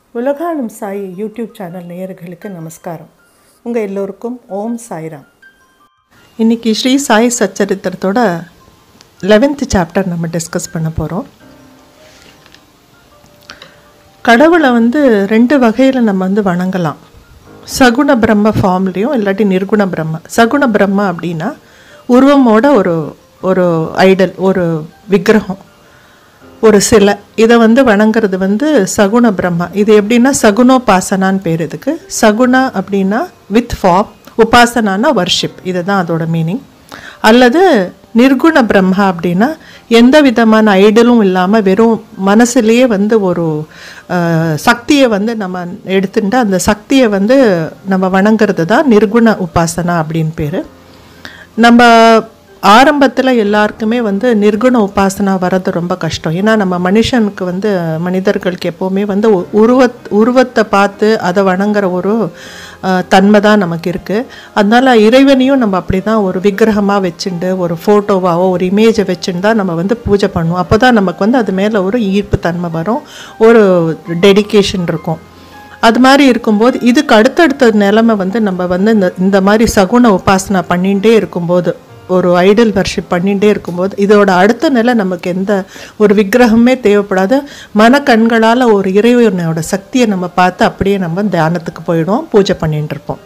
உலகாளும் Sai YouTube channel நேயர்களுக்கு நமஸ்காரம் உங்கள் எல்லோருக்கும் ஓம் சாய்ராம் இன்றைக்கி ஸ்ரீ சாய் சச்சரித்திரத்தோட லெவன்த்து சாப்டர் நம்ம டிஸ்கஸ் பண்ண போகிறோம் கடவுளை வந்து ரெண்டு வகையில் நம்ம வந்து வணங்கலாம் சகுண பிரம்ம ஃபார்ம்லேயும் இல்லாட்டி நிர்குண பிரம்ம சகுண பிரம்ம அப்படின்னா உருவமோட ஒரு ஒரு ஐடல் ஒரு விக்கிரகம் ஒரு சிலை இதை வந்து வணங்குறது வந்து சகுண பிரம்மா இது எப்படின்னா சகுனோபாசனான்னு பேர் இதுக்கு சகுணா அப்படின்னா வித் ஃபார்ம் உபாசனானா வர்ஷிப் இதுதான் அதோட மீனிங் அல்லது நிர்குண பிரம்மா அப்படின்னா எந்த விதமான ஐடலும் இல்லாமல் வெறும் மனசுலேயே வந்து ஒரு அஹ், சக்தியை வந்து நம்ம எடுத்துட்டு அந்த சக்தியை வந்து நம்ம வணங்குறது தான் நிர்குண உபாசனா அப்படின்னு பேர் நம்ம ஆரம்பத்தில் எல்லாருக்குமே வந்து நிர்குண உபாசனா வர்றது ரொம்ப கஷ்டம் ஏன்னா நம்ம மனுஷனுக்கு வந்து மனிதர்களுக்கு எப்போவுமே வந்து உ- உருவத் உருவத்தை பார்த்து அதை வணங்குற ஒரு அஹ், தன்மை தான் நமக்கு இருக்குது அதனால இறைவனையும் நம்ம அப்படி தான் ஒரு விக்கிரகமாக வச்சுண்டு ஒரு ஃபோட்டோவாவோ ஒரு இமேஜை வச்சுன்னு தான் நம்ம வந்து பூஜை பண்ணுவோம் அப்போ தான் நமக்கு வந்து அது மேலே ஒரு ஈர்ப்பு தன்மை வரும் ஒரு டெடிகேஷன் இருக்கும் அது மாதிரி இருக்கும்போது இதுக்கு அடுத்தடுத்த நிலைமை வந்து நம்ம வந்து இந்த இந்த மாதிரி சகுன உபாசனா பண்ணிகிட்டே இருக்கும்போது ஒரு ஐடல் வர்ஷிப் பண்ணிகிட்டே இருக்கும்போது இதோட அடுத்த நிலை நமக்கு எந்த ஒரு விக்கிரகமே தேவைப்படாத மனக்கண்களால் ஒரு இறைவனோட சக்தியை நம்ம பார்த்து அப்படியே நம்ம தியானத்துக்கு போயிடுவோம் பூஜை பண்ணிட்டு இருப்போம்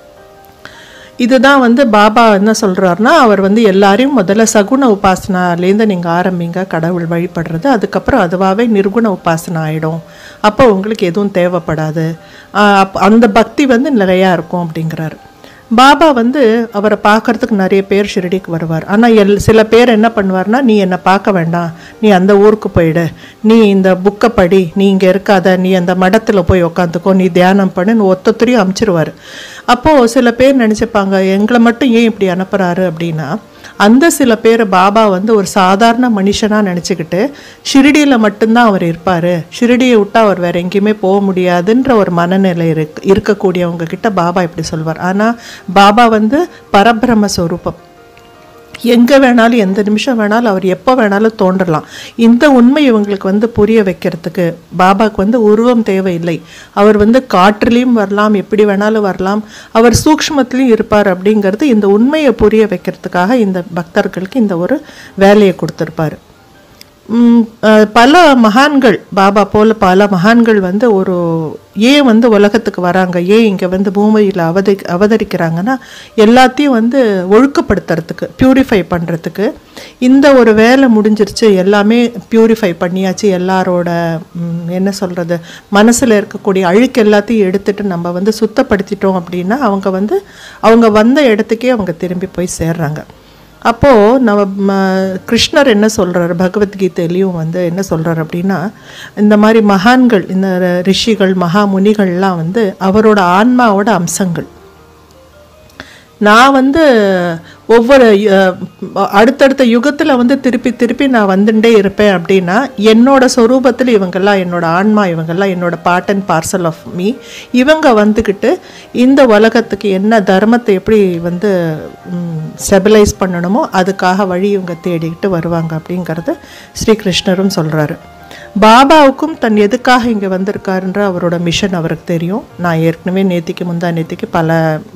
இதுதான் வந்து பாபா என்ன சொல்கிறாருன்னா அவர் வந்து எல்லாரையும் முதல்ல சகுன உபாசனாலேருந்து நீங்கள் ஆரம்பிங்க கடவுள் வழிபடுறது அதுக்கப்புறம் அதுவாகவே நிர்குண உபாசனா ஆகிடும் அப்போ உங்களுக்கு எதுவும் தேவைப்படாது ஆஹ் அப்ப அந்த பக்தி வந்து நிறையா இருக்கும் அப்படிங்கிறாரு பாபா வந்து அவரை பார்க்கறதுக்கு நிறைய பேர் ஷிரடிக்கு வருவார் ஆனால் எல் சில பேர் என்ன பண்ணுவார்னா நீ என்னை பார்க்க வேண்டாம் நீ அந்த ஊருக்கு போயிடு நீ இந்த புக்கை படி நீ இங்கே இருக்காத நீ அந்த மடத்தில் போய் உக்காந்துக்கோ நீ தியானம் பண்ணுன்னு ஒத்தொத்தரையும் அமுச்சிருவார் அப்போது சில பேர் நினச்சிப்பாங்க எங்களை மட்டும் ஏன் இப்படி அனுப்புகிறாரு அப்படின்னா அந்த சில பேர் பாபா வந்து ஒரு சாதாரண மனுஷனாக நினச்சிக்கிட்டு ஷிரடியில் மட்டும்தான் அவர் இருப்பார் ஷிரடியை விட்டு அவர் வேற எங்கேயுமே போக முடியாதுன்ற ஒரு மனநிலை இருக்கு இருக்கக்கூடியவங்க கிட்ட பாபா இப்படி சொல்வார் ஆனால் பாபா வந்து பரபிரம ஸ்வரூபம் எங்கே வேணாலும் எந்த நிமிஷம் வேணாலும் அவர் எப்போ வேணாலும் தோன்றலாம் இந்த உண்மை இவங்களுக்கு வந்து புரிய வைக்கிறதுக்கு பாபாவுக்கு வந்து உருவம் தேவையில்லை அவர் வந்து காற்றுலேயும் வரலாம் எப்படி வேணாலும் வரலாம் அவர் சூக்ஷ்மத்திலையும் இருப்பார் அப்படிங்கிறது இந்த உண்மையை புரிய வைக்கிறதுக்காக இந்த பக்தர்களுக்கு இந்த ஒரு வேலையை கொடுத்துருப்பாரு ம், அஹ், பல மகான்கள் பாபா போல பல மகான்கள் வந்து ஒரு ஏன் வந்து உலகத்துக்கு வராங்க ஏன் இங்கே வந்து பூமியில் அவதி அவதரிக்கிறாங்கன்னா எல்லாத்தையும் வந்து ஒழுக்கப்படுத்துறதுக்கு பியூரிஃபை பண்ணுறதுக்கு இந்த ஒரு வேலை முடிஞ்சிருச்சு எல்லாமே பியூரிஃபை பண்ணியாச்சு எல்லாரோட ம், என்ன சொல்கிறது மனசில் இருக்கக்கூடிய அழுக்கு எல்லாத்தையும் எடுத்துட்டு நம்ம வந்து சுத்தப்படுத்திட்டோம் அப்படின்னா அவங்க வந்து அவங்க வந்த இடத்துக்கே அவங்க திரும்பி போய் சேர்றாங்க அப்போது நம்ம ம- கிருஷ்ணர் என்ன சொல்கிறார் பகவத்கீதையிலையும் வந்து என்ன சொல்கிறார் அப்படின்னா இந்த மாதிரி மகான்கள் இந்த ர- ரிஷிகள் மகா முனிகள்லாம் வந்து அவரோட ஆன்மாவோட அம்சங்கள் நான் வந்து ஒவ்வொரு அஹ், அடுத்தடுத்த யுகத்தில் வந்து திருப்பி திருப்பி நான் வந்துட்டே இருப்பேன் அப்படின்னா என்னோட சொரூபத்தில் இவங்கெல்லாம் என்னோட ஆன்மா இவங்கெல்லாம் என்னோட part and parcel of me இவங்க வந்துக்கிட்டு இந்த உலகத்துக்கு என்ன தர்மத்தை எப்படி வந்து ஸ்டெபிலைஸ் பண்ணணுமோ அதுக்காக வழி இவங்க தேடிக்கிட்டு வருவாங்க அப்படிங்கிறது ஸ்ரீ கிருஷ்ணரும் சொல்கிறாரு பாபாவுக்கும் தன் எதுக்காக இங்கே வந்திருக்காருன்ற அவரோட மிஷன் அவருக்கு தெரியும் நான் ஏற்கனவே நேத்திக்கு முந்தா நேத்திக்கு பல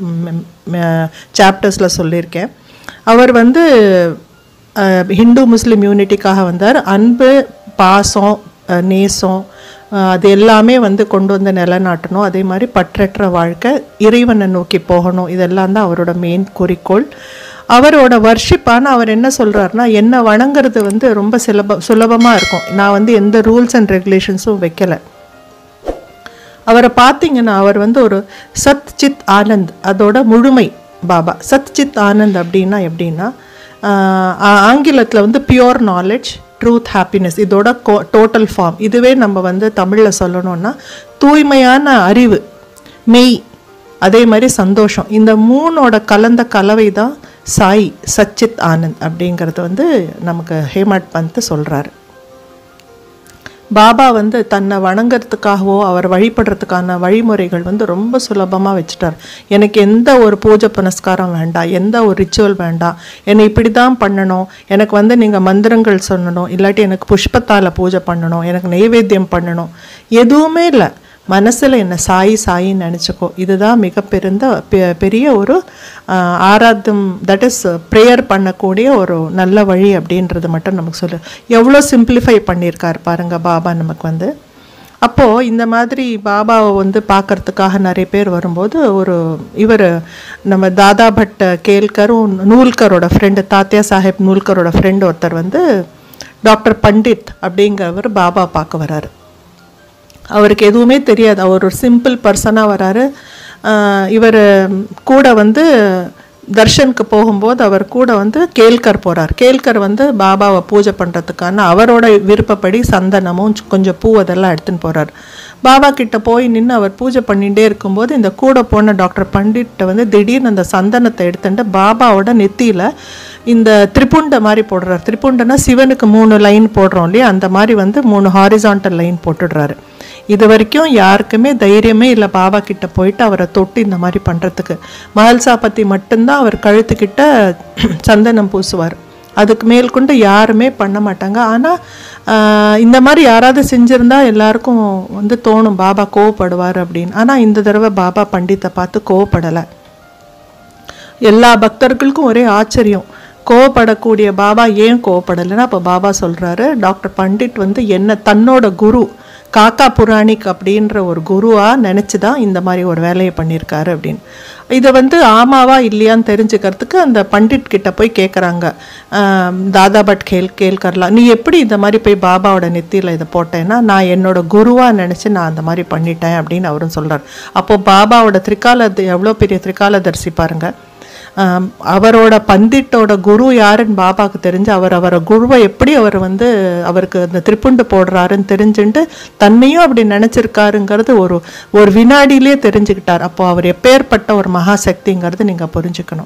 சாப்டர்ஸில் சொல்லியிருக்கேன் அவர் வந்து அஹ், ஹிந்து முஸ்லீம் யூனிட்டிக்காக வந்தார் அன்பு பாசம் அஹ், நேசம் அஹ், அது எல்லாமே வந்து கொண்டு வந்து நிலைநாட்டணும் அதே மாதிரி பற்றற்ற வாழ்க்கை இறைவனை நோக்கி போகணும் இதெல்லாம் தான் அவரோட மெயின் குறிக்கோள் அவரோட வர்ஷிப் ஆனால் அவர் என்ன சொல்கிறாருன்னா என்ன வணங்குறது வந்து ரொம்ப சுலப சுலபமாக இருக்கும் நான் வந்து எந்த ரூல்ஸ் அண்ட் ரெகுலேஷன்ஸும் வைக்கலை அவரை பார்த்தீங்கன்னா அவர் வந்து ஒரு சத் சித் ஆனந்த் அதோட முழுமை பாபா சத் சித் ஆனந்த் அப்படின்னா எப்படின்னா ஆங்கிலத்தில் வந்து பியோர் நாலேஜ் ட்ரூத் ஹாப்பினஸ் இதோட டோட்டல் ஃபார்ம் இதுவே நம்ம வந்து தமிழில் சொல்லணும்னா தூய்மையான அறிவு மெய் அதே மாதிரி சந்தோஷம் இந்த மூணோட கலந்த கலவை தான் சாய் சச்சித் ஆனந்த் அப்படிங்கிறது வந்து நமக்கு ஹேமட் பந்த் சொல்கிறாரு பாபா வந்து தன்னை வணங்குறதுக்காகவோ அவர் வழிபடுறதுக்கான வழிமுறைகள் வந்து ரொம்ப சுலபமாக வச்சுட்டார் எனக்கு எந்த ஒரு பூஜை புனஸ்காரம் வேண்டாம் எந்த ஒரு ரிச்சுவல் வேண்டாம் என்னை இப்படி தான் பண்ணணும் எனக்கு வந்து நீங்கள் மந்திரங்கள் சொல்லணும் இல்லாட்டி எனக்கு புஷ்பத்தால் பூஜை பண்ணணும் எனக்கு நெய்வேத்தியம் பண்ணணும் எதுவுமே இல்லை மனசில் என்ன சாயி சாயின்னு நினச்சிக்கோ இதுதான் மிக பெருந்த பெ- பெரிய ஒரு ஆஹ், ஆராத்தம் தட் இஸ் ப்ரேயர் பண்ணக்கூடிய ஒரு நல்ல வழி அப்படின்றது மட்டும் நமக்கு சொல்லு எவ்வளோ சிம்பிளிஃபை பண்ணியிருக்காரு பாருங்க பாபா நமக்கு வந்து அப்போது இந்த மாதிரி பாபாவை வந்து பார்க்கறதுக்காக நிறைய பேர் வரும்போது ஒரு இவர் நம்ம தாதா பட் கேல்கரும் நூல்கரோட ஃப்ரெண்டு தாத்தியா சாஹேப் நூல்கரோட ஃப்ரெண்டு ஒருத்தர் வந்து டாக்டர் பண்டிட் அப்படிங்கிறவர் பாபா பார்க்க வராரு அவருக்கு எதுவுமே தெரியாது அவர் ஒரு சிம்பிள் பர்சனாக வராரு இவர் கூட வந்து தர்ஷனுக்கு போகும்போது அவர் கூட வந்து கேல்கர் போகிறார் கேல்கர் வந்து பாபாவை பூஜை பண்ணுறதுக்கான அவரோட விருப்பப்படி சந்தனமும் கொஞ்சம் பூ அதெல்லாம் எடுத்துன்னு போகிறார் பாபா கிட்ட போய் நின்று அவர் பூஜை பண்ணிகிட்டே இருக்கும்போது இந்த கூட போன டாக்டர் பண்டிட்ட வந்து திடீர்னு அந்த சந்தனத்தை எடுத்துட்டு பாபாவோட நெத்தியில் இந்த திரிபுண்ட மாதிரி போடுறார் திரிபுண்டனா சிவனுக்கு மூணு லைன் போடுறோம் இல்லையா அந்த மாதிரி வந்து மூணு ஹாரிசான்டல் லைன் போட்டுடுறாரு இது வரைக்கும் யாருக்குமே தைரியமே இல்லை பாபா கிட்ட போயிட்டு அவரை தொட்டு இந்த மாதிரி பண்ணுறதுக்கு மஹல்சா பற்றி மட்டும்தான் அவர் கழுத்துக்கிட்ட சந்தனம் பூசுவார் அதுக்கு மேல் கொண்டு யாருமே பண்ண மாட்டாங்க ஆனால் இந்த மாதிரி யாராவது செஞ்சுருந்தா எல்லாருக்கும் வந்து தோணும் பாபா கோவப்படுவார் அப்படின்னு ஆனால் இந்த தடவை பாபா பண்டித்தை பார்த்து கோவப்படலை எல்லா பக்தர்களுக்கும் ஒரே ஆச்சரியம் கோவப்படக்கூடிய பாபா ஏன் கோவப்படலைன்னா அப்போ பாபா சொல்கிறாரு டாக்டர் பண்டிட் வந்து என்ன தன்னோட குரு காக்கா புராணிக் அப்படின்ற ஒரு குருவாக நினச்சி தான் இந்த மாதிரி ஒரு வேலையை பண்ணியிருக்காரு அப்படின்னு இதை வந்து ஆமாவா இல்லையான்னு தெரிஞ்சுக்கிறதுக்கு அந்த பண்டிட் கிட்ட போய் கேட்குறாங்க தாதா பட் கேள் கேள்கர்லாம் நீ எப்படி இந்த மாதிரி போய் பாபாவோட நெத்தியில் இதை போட்டேன்னா நான் என்னோட குருவாக நினச்சி நான் அந்த மாதிரி பண்ணிட்டேன் அப்படின்னு அவரும் சொல்கிறார் அப்போது பாபாவோட திரிகால எவ்வளோ பெரிய திரிகாலதரிசி பாருங்க ஆம், அவரோட பண்டிட்டோட குரு யாருன்னு பாபாவுக்கு தெரிஞ்சு அவர் அவரை குருவை எப்படி அவர் வந்து அவருக்கு அந்த திரிப்புண்டு போடுறாருன்னு தெரிஞ்சுட்டு தன்னையும் அப்படி நினச்சிருக்காருங்கிறது ஒரு ஒரு வினாடியிலே தெரிஞ்சுக்கிட்டார் அப்போ அவர் எப்பேற்பட்ட ஒரு மகாசக்திங்கிறது நீங்கள் புரிஞ்சுக்கணும்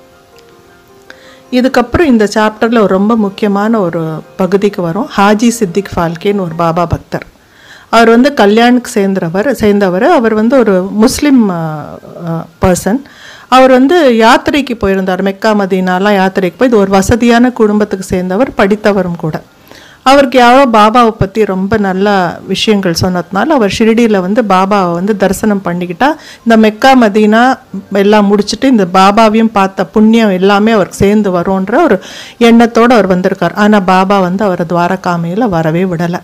இதுக்கப்புறம் இந்த சாப்டரில் ஒரு ரொம்ப முக்கியமான ஒரு பகுதிக்கு வரும் ஹாஜி சித்திக் ஃபால்கேன்னு ஒரு பாபா பக்தர் அவர் வந்து கல்யாணுக்கு சேர்ந்தவர் சேர்ந்தவர் அவர் வந்து ஒரு முஸ்லீம் பர்சன் அவர் வந்து யாத்திரைக்கு போயிருந்தார் மெக்கா மதீனாலாம் யாத்திரைக்கு போய் இது ஒரு வசதியான குடும்பத்துக்கு சேர்ந்தவர் படித்தவரும் கூட அவருக்கு யாரோ பாபாவை பற்றி ரொம்ப நல்ல விஷயங்கள் சொன்னதுனால அவர் ஷிரடியில் வந்து பாபாவை வந்து தரிசனம் பண்ணிக்கிட்டா இந்த மெக்கா மதீனா எல்லாம் முடிச்சுட்டு இந்த பாபாவையும் பார்த்த புண்ணியம் எல்லாமே அவருக்கு சேர்ந்து வரும்ன்ற ஒரு எண்ணத்தோடு அவர் வந்திருக்கார் ஆனால் பாபா வந்து அவரை துவாரகாமையில் வரவே விடலை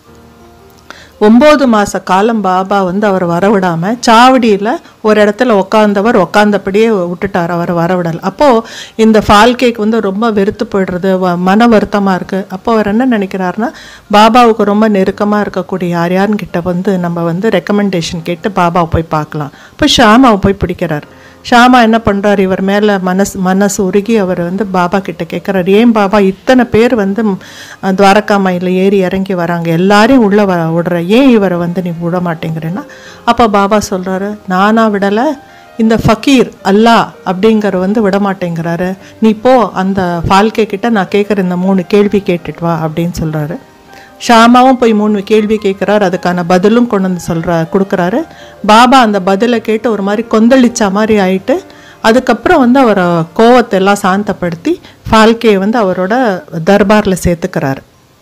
ஒம்பது மாத காலம் பாபா வந்து அவர் வரவிடாமல் சாவடியில் ஒரு இடத்துல உக்காந்தவர் உக்காந்தபடியே விட்டுட்டார் அவரை வரவிடல் அப்போது இந்த ஃபால்கேக்கு வந்து ரொம்ப வெறுத்து போயிடுறது வ- மன வருத்தமாக இருக்குது அப்போ அவர் என்ன நினைக்கிறாருன்னா பாபாவுக்கு ரொம்ப நெருக்கமாக இருக்கக்கூடிய யார் யாருன்னு கிட்ட வந்து நம்ம வந்து ரெக்கமெண்டேஷன் கேட்டு பாபாவை போய் பார்க்கலாம் இப்போ ஷாமாவை போய் பிடிக்கிறார் ஷாமா என்ன பண்ணுறார் இவர் மேலே மனசு மனசு உருகி அவர் வந்து பாபா கிட்ட கேட்குறாரு ஏன் பாபா இத்தனை பேர் வந்து ம், துவாரகாமாயில் ஏறி இறங்கி வராங்க எல்லாரையும் உள்ளே வ விடுற ஏன் இவரை வந்து நீ விட மாட்டேங்கிறேன்னா அப்போ பாபா சொல்கிறாரு நானா விடலை இந்த ஃபக்கீர் அல்லாஹ் அப்படிங்கிற வந்து விட மாட்டேங்கிறாரு நீ போ அந்த ஃபால்கே கிட்ட நான் கேட்குற இந்த மூணு கேள்வி கேட்டுட்டு வா அப்படின்னு சொல்கிறாரு ஷாமாவும் போய் மூணு கேள்வி கேட்குறாரு அதுக்கான பதிலும் கொண்டு வந்து சொல்கிறா கொடுக்குறாரு பாபா அந்த பதிலை கேட்டு ஒரு மாதிரி கொந்தளிச்ச மாதிரி ஆயிட்டு அதுக்கப்புறம் வந்து அவரை கோவத்தை எல்லாம் சாந்தப்படுத்தி ஃபால்கே வந்து அவரோட தர்பாரில் சேர்த்துக்கிறாரு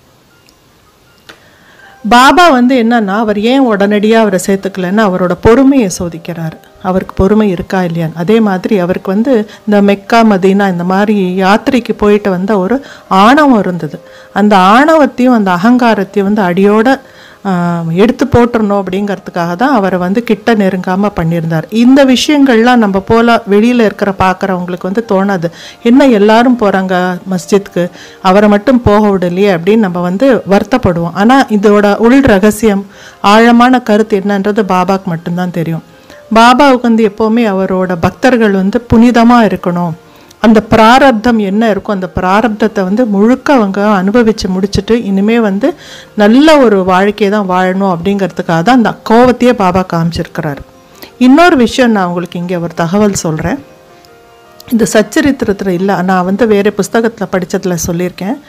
பாபா வந்து என்னன்னா அவர் ஏன் உடனடியாக அவரை சேர்த்துக்கலன்னா அவரோட பொறுமையை சோதிக்கிறாரு அவருக்கு பொறுமை இருக்கா இல்லையான்னு அதே மாதிரி அவருக்கு வந்து இந்த மெக்கா மதீனா இந்த மாதிரி யாத்திரைக்கு போயிட்டு வந்த ஒரு ஆணவம் இருந்தது அந்த ஆணவத்தையும் அந்த அகங்காரத்தையும் வந்து அடியோட ஆஹ், எடுத்து போட்டுறணும் அப்படிங்கிறதுக்காக தான் அவரை வந்து கிட்ட நெருங்காமல் பண்ணியிருந்தார் இந்த விஷயங்கள்லாம் நம்ம போல வெளியில் இருக்கிற பார்க்குறவங்களுக்கு வந்து தோணாது என்ன எல்லாரும் போகிறாங்க மஸ்ஜித்க்கு அவரை மட்டும் போக விடலையே அப்படின்னு நம்ம வந்து வருத்தப்படுவோம் ஆனால் இதோட உள் ரகசியம் ஆழமான கருத்து என்னன்றது பாபாக்கு மட்டும்தான் தெரியும் பாபாவுக்கு வந்து எப்போவுமே அவரோட பக்தர்கள் வந்து புனிதமாக இருக்கணும் அந்த பிராரப்தம் என்ன இருக்கோ அந்த பிராரப்தத்தை வந்து முழுக்க அவங்க அனுபவித்து முடிச்சுட்டு இனிமே வந்து நல்ல ஒரு வாழ்க்கையை தான் வாழணும் அப்படிங்கிறதுக்காக தான் அந்த கோவத்தையே பாபா காமிச்சிருக்கிறாரு இன்னொரு விஷயம் நான் உங்களுக்கு இங்கே ஒரு தகவல் சொல்கிறேன் இந்த சச்சரித்திரத்தில் இல்லை நான் வந்து வேறு புஸ்தகத்தில் படிச்சதுல சொல்லியிருக்கேன்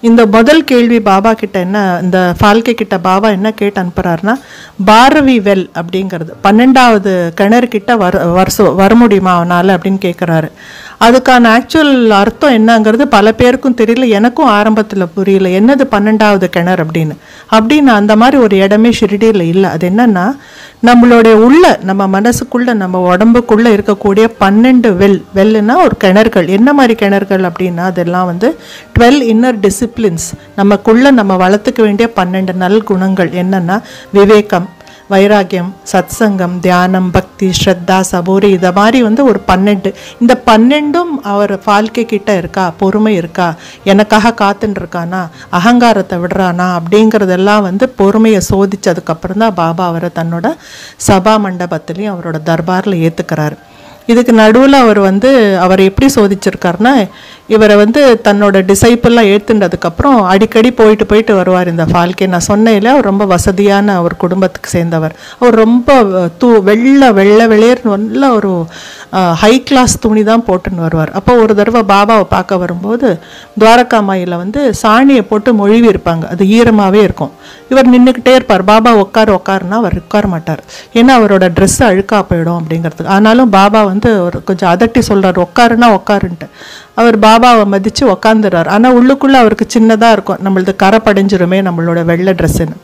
இந்த முதல் கேள்வி பாபா கிட்ட என்ன இந்த ஃபால்கே கிட்ட பாபா என்ன கேட்டு அனுப்புறாருன்னா பாரவி வெல் அப்படிங்கிறது பன்னெண்டாவது கிணறு கிட்ட வர வருஷ வர முடியுமா அவனால அப்படின்னு கேட்குறாரு அதுக்கான ஆக்சுவல் அர்த்தம் என்னங்கிறது பல பேருக்கும் தெரியல எனக்கும் ஆரம்பத்தில் புரியல என்னது பன்னெண்டாவது கிணறு அப்படின்னு அப்படின்னு அந்த மாதிரி ஒரு இடமே ஷிரடியில் இல்லை அது என்னன்னா நம்மளுடைய உள்ள நம்ம மனசுக்குள்ள நம்ம உடம்புக்குள்ள இருக்கக்கூடிய பன்னெண்டு வெல் வெல்லுனா ஒரு கிணறுகள் என்ன மாதிரி கிணறுகள் அப்படின்னா அதெல்லாம் வந்து டுவெல் இன்னர் டிசிப்ளின்ஸ் நமக்குள்ள நம்ம வளர்த்துக்க வேண்டிய பன்னெண்டு நல் குணங்கள் என்னன்னா விவேகம் வைராக்கியம் சத்சங்கம் தியானம் பக்தி ஸ்ரத்தா சபோரி இதை மாதிரி வந்து ஒரு பன்னெண்டு இந்த பன்னெண்டும் அவர் வாழ்க்கை கிட்ட இருக்கா பொறுமை இருக்கா எனக்காக காத்துன்னு இருக்கானா அகங்காரத்தை விடுறானா அப்படிங்கிறதெல்லாம் வந்து பொறுமையை சோதிச்சதுக்கப்புறம் தான் பாபா அவரை தன்னோட சபா மண்டபத்துலேயும் அவரோட தர்பாரில் ஏற்றுக்கிறாரு இதுக்கு நடுவில் அவர் வந்து அவர் எப்படி சோதிச்சிருக்காருன்னா இவரை வந்து தன்னோட டிசைப்பிள்லாம் ஏற்றுனதுக்கப்புறம் அடிக்கடி போயிட்டு போயிட்டு வருவார் இந்த ஃபால்கே நான் சொன்னேன்ல அவர் ரொம்ப வசதியான ஒரு குடும்பத்துக்கு சேர்ந்தவர் அவர் ரொம்ப தூ வெள்ளை வெள்ளை வெளியேர்னு நல்ல ஒரு ஹை கிளாஸ் துணி தான் போட்டுன்னு வருவார் அப்போ ஒரு தடவை பாபாவை பார்க்க வரும்போது துவாரகாமாயில் வந்து சாணியை போட்டு மொழிவி இருப்பாங்க அது ஈரமாகவே இருக்கும் இவர் நின்றுக்கிட்டே இருப்பார் பாபா உட்காரு உட்காருன்னா அவர் உட்கார மாட்டார் ஏன்னா அவரோட ட்ரெஸ் அழுக்கா போயிடும் அப்படிங்கிறதுக்கு ஆனாலும் பாபா வந்து ஒரு கொஞ்சம் அதட்டி சொல்றாரு உட்காருன்னா உட்காருன்ட்டு அவர் பாபாவை மதித்து உக்காந்துறாரு ஆனால் உள்ளுக்குள்ளே அவருக்கு சின்னதாக இருக்கும் நம்மளது கரை படிஞ்சிருமே நம்மளோட வெள்ளை ட்ரெஸ்ஸுன்னு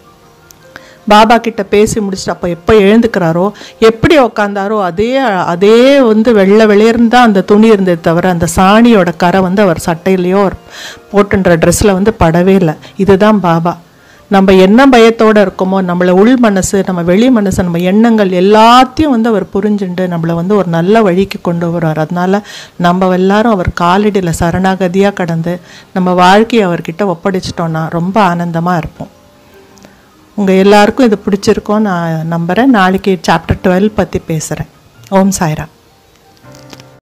பாபா கிட்ட பேசி முடிச்சுட்டு அப்போ எப்போ எழுந்துக்கிறாரோ எப்படி உக்காந்தாரோ அதே அதே வந்து வெள்ளை வெளியேர்ந்து தான் அந்த துணி இருந்தது தவிர அந்த சாணியோட கரை வந்து அவர் சட்டையிலையோ அவர் போட்டுன்ற ட்ரெஸ்ஸில் வந்து படவே இல்லை இதுதான் பாபா நம்ம என்ன பயத்தோடு இருக்கோமோ நம்மளை உள் மனசு நம்ம வெளி மனசு நம்ம எண்ணங்கள் எல்லாத்தையும் வந்து அவர் புரிஞ்சுண்டு நம்மளை வந்து ஒரு நல்ல வழிக்கு கொண்டு வருவார் அதனால நம்ம எல்லாரும் அவர் காலடியில் சரணாகதியாக கடந்து நம்ம வாழ்க்கையை அவர்கிட்ட ஒப்படைச்சிட்டோன்னா ரொம்ப ஆனந்தமாக இருப்போம் உங்கள் எல்லாருக்கும் இது பிடிச்சிருக்கோம் நான் நம்புகிறேன் நாளைக்கு சாப்டர் டுவெல் பற்றி பேசுகிறேன் ஓம் சாய்ராம்